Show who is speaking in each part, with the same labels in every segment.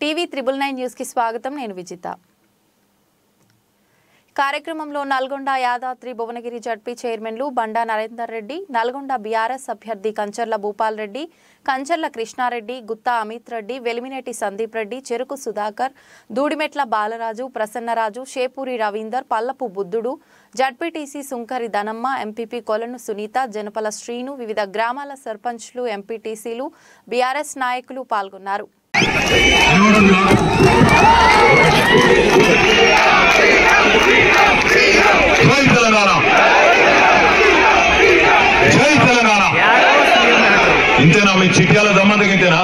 Speaker 1: TV triple nine న్యూస్కి స్వాగతం నేను విజిత కార్యక్రమంలో నల్గొండ యాదాద్రి భువనగిరి జడ్పీ చైర్మన్లు బండా నరేందర్ రెడ్డి నల్గొండ బీఆర్ఎస్ అభ్యర్థి కంచర్ల భూపాల్ రెడ్డి కంచర్ల కృష్ణారెడ్డి గుత్తా అమిత్ రెడ్డి వెలిమినేటి సందీప్ రెడ్డి చెరుకు సుధాకర్ దూడిమెట్ల బాలరాజు ప్రసన్నరాజు షేపూరి రవీందర్ పల్లపు బుద్ధుడు జడ్పీటీసీ సుంకరి ధనమ్మ ఎంపీపీ కొలను సునీత జనపల శ్రీను వివిధ గ్రామాల సర్పంచ్లు ఎంపీటీసీలు బీఆర్ఎస్ నాయకులు పాల్గొన్నారు
Speaker 2: జై తెలంగాణ జై తెలంగాణ ఇంతేనా మీ చిట్యాల దమ్మంతకి ఇంతేనా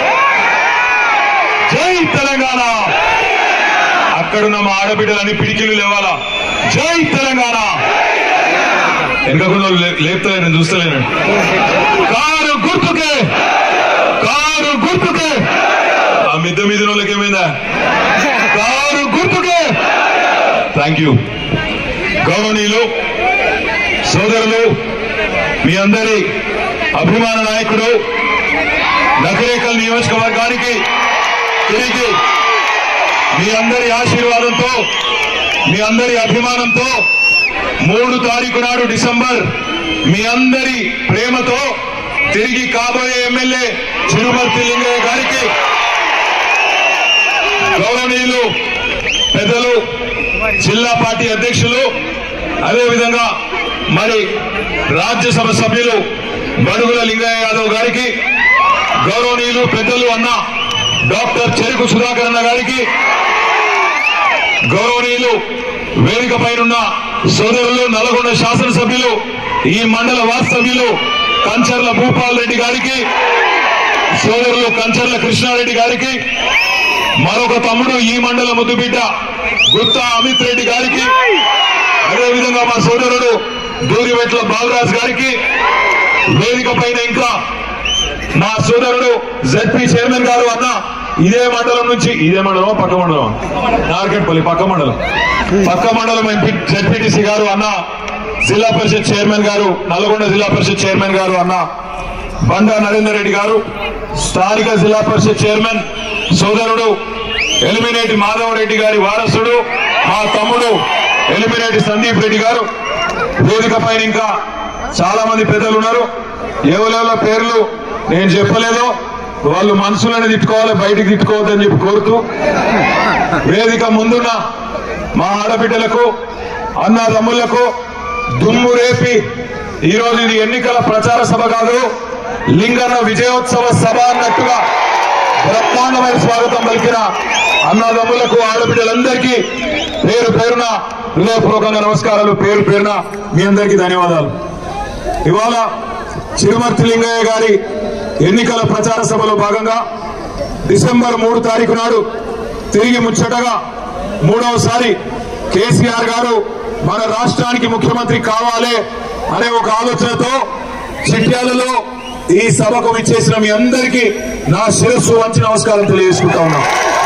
Speaker 2: జై తెలంగాణ అక్కడున్న మా ఆడబిడ్డలని పిడికిలు లేవాలా జై తెలంగాణ వెనకకుండా లేపుతలే నేను చూస్తలేను కారు గుర్తుకే కారు గుర్తుకే ఆ మిద్ద మీద వాళ్ళకి ఏమైందా కారు గుర్తుకే థ్యాంక్ యూ గౌరవనీయులు సోదరులు మీ అందరి అభిమాన నాయకుడు నకరేకల్ నియోజకవర్గానికి తిరిగి మీ అందరి ఆశీర్వాదంతో మీ అందరి అభిమానంతో మూడు తారీఖు నాడు డిసెంబర్ మీ అందరి ప్రేమతో తిరిగి కాబోయే ఎమ్మెల్యే చిరుమర్తి లింగయ్య గారికి గౌరవనీయులు పెద్దలు జిల్లా పార్టీ అధ్యక్షులు అదేవిధంగా మరి రాజ్యసభ సభ్యులు బడుగుల లింగయ్య యాదవ్ గారికి గౌరవనీయులు పెద్దలు అన్న డాక్టర్ చెరుకు సుధాకర్ అన్న గారికి గౌరవనీయులు వేదిక పైనున్న సోదరులు నల్గొండ శాసనసభ్యులు ఈ మండల వాస్తవ్యులు కంచర్ల భూపాల్ రెడ్డి గారికి సోదరులు కంచర్ల కృష్ణారెడ్డి గారికి మరొక తమ్ముడు ఈ మండల ముద్దుబిడ్డ గుత్తా అమిత్ రెడ్డి గారికి అదేవిధంగా మా సోదరుడు దూరివెట్ల బాలరాజ్ గారికి వేదిక పైన ఇంకా మా సోదరుడు జెడ్పీ చైర్మన్ గారు అన్న ఇదే మండలం నుంచి ఇదే మండలం పక్క మండలం నార్కెట్పల్లి పక్క మండలం పక్క మండలం ఎంపీ జెడ్పీటీసీ గారు అన్న జిల్లా పరిషత్ చైర్మన్ గారు నల్గొండ జిల్లా పరిషత్ చైర్మన్ గారు అన్న బండా నరేందర్ రెడ్డి గారు స్థానిక జిల్లా పరిషత్ చైర్మన్ సోదరుడు ఎలిమినేటి మాధవ రెడ్డి గారి వారసుడు మా తమ్ముడు ఎలిమినేటి సందీప్ రెడ్డి గారు వేదిక పైన ఇంకా చాలా మంది పెద్దలు ఉన్నారు ఎవరెవరి పేర్లు నేను చెప్పలేదు వాళ్ళు మనసులను తిట్టుకోవాలి బయటికి తిట్టుకోవద్దని చెప్పి కోరుతూ వేదిక ముందున్న మా ఆడబిడ్డలకు అన్నదమ్ములకు దుమ్ము రేపి ఈరోజు ఇది ఎన్నికల ప్రచార సభ కాదు లింగన్న విజయోత్సవ సభ అన్నట్టుగా బ్రహ్మాండమైన స్వాగతం పలికిన అన్నదమ్ములకు ఆడబిడ్డలందరికీ పేరు పేరున హృదయపూర్వకంగా నమస్కారాలు పేరు పేరున మీ అందరికీ ధన్యవాదాలు ఇవాళ చిరుమర్తి లింగయ్య గారి ఎన్నికల ప్రచార సభలో భాగంగా డిసెంబర్ మూడు తారీఖు నాడు తిరిగి ముచ్చటగా మూడవసారి కేసీఆర్ గారు మన రాష్ట్రానికి ముఖ్యమంత్రి కావాలి అనే ఒక ఆలోచనతో చిట్యాలలో ఈ సభకు విచ్చేసిన మీ అందరికీ నా శిరస్సు వంచి నమస్కారం తెలియజేసుకుంటా ఉన్నా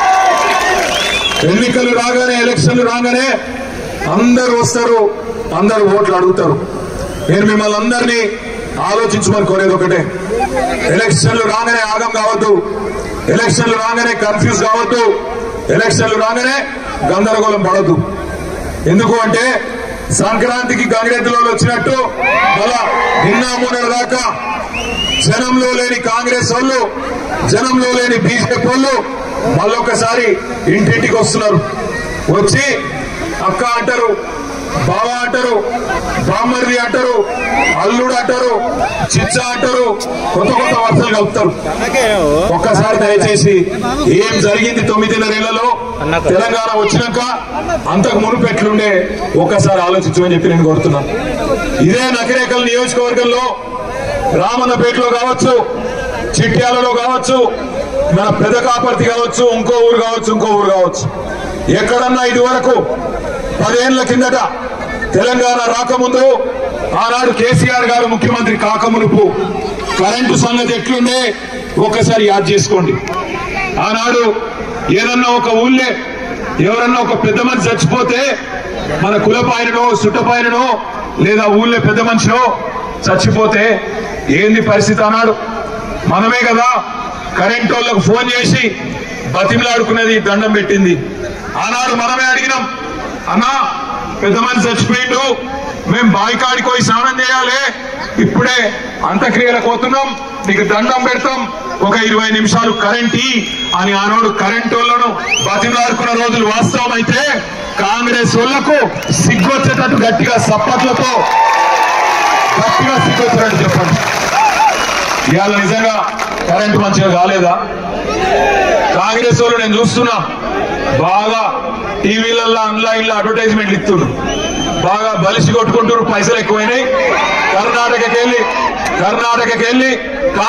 Speaker 2: ఎన్నికలు రాగానే ఎలక్షన్లు రాగానే అందరూ వస్తారు అందరూ ఓట్లు అడుగుతారు నేను మిమ్మల్ని అందరినీ ఆలోచించమని కోరేది ఒకటే ఎలక్షన్లు రాగానే ఆగం కావద్దు ఎలక్షన్లు రాగానే కన్ఫ్యూజ్ కావద్దు ఎలక్షన్లు రాగానే గందరగోళం పడద్దు ఎందుకు అంటే సంక్రాంతికి గంగిరెద్దులో వచ్చినట్టు మళ్ళా నిన్న మూడు దాకా జనంలో లేని కాంగ్రెస్ వాళ్ళు జనంలో లేని బీజేపీ వాళ్ళు మళ్ళొకసారి ఇంటింటికి వస్తున్నారు వచ్చి అక్క అంటారు బావ అంటారు బామ్మర్ది అంటారు అల్లుడు అంటారు చిచ్చ అంటారు కొత్త కొత్త వర్షాలు కలుపుతారు ఒక్కసారి దయచేసి ఏం జరిగింది తొమ్మిదిన్నరేళ్లలో తెలంగాణ వచ్చినాక అంతకు మునుపు ఎట్లుండే ఒక్కసారి ఆలోచించమని చెప్పి నేను కోరుతున్నాను ఇదే నకిరేకల్ నియోజకవర్గంలో రామన్నపేటలో కావచ్చు చిట్యాలలో కావచ్చు మన పెద్ద కాపర్తి కావచ్చు ఇంకో ఊరు కావచ్చు ఇంకో ఊరు కావచ్చు ఎక్కడన్నా ఇది వరకు పదేళ్ల కిందట తెలంగాణ రాకముందు ఆనాడు కేసీఆర్ గారు ముఖ్యమంత్రి కాకమునుపు కరెంటు సంగతి ఎట్లుండే ఒక్కసారి యాద్ చేసుకోండి ఆనాడు ఏదన్నా ఒక ఊళ్ళే ఎవరన్నా ఒక పెద్ద మనిషి చచ్చిపోతే మన కులపాయననో సుట్టపాయననో లేదా ఊళ్ళో పెద్ద మనిషినో చచ్చిపోతే ఏంది పరిస్థితి అన్నాడు మనమే కదా కరెంట్ వాళ్ళకు ఫోన్ చేసి బతిమలాడుకునేది దండం పెట్టింది ఆనాడు మనమే అడిగినాం అన్నా పెద్ద మనిషి చచ్చిపోయిండు మేం బాయికాడికి పోయి స్నానం చేయాలి ఇప్పుడే అంత్యక్రియలకు పోతున్నాం నీకు దండం పెడతాం ఒక ఇరవై నిమిషాలు కరెంట్ ఇ అని ఆనాడు కరెంట్ వాళ్ళను బతిమలాడుకున్న రోజులు వాస్తవం అయితే కాంగ్రెస్ వాళ్లకు సిగ్గొచ్చేటట్టు గట్టిగా సప్పట్లతో గట్టిగా సిగ్గొచ్చినట్టు చెప్పండి ఇవాళ నిజంగా కరెంట్ మంచిగా కాలేదా కాంగ్రెస్ వాళ్ళు నేను చూస్తున్నా బాగా టీవీలలో ఆన్లైన్లో అడ్వర్టైజ్మెంట్లు ఇస్తున్నారు బాగా బలిసి కొట్టుకుంటున్నారు పైసలు ఎక్కువైనాయి కర్ణాటకకి వెళ్ళి కర్ణాటకకి వెళ్ళి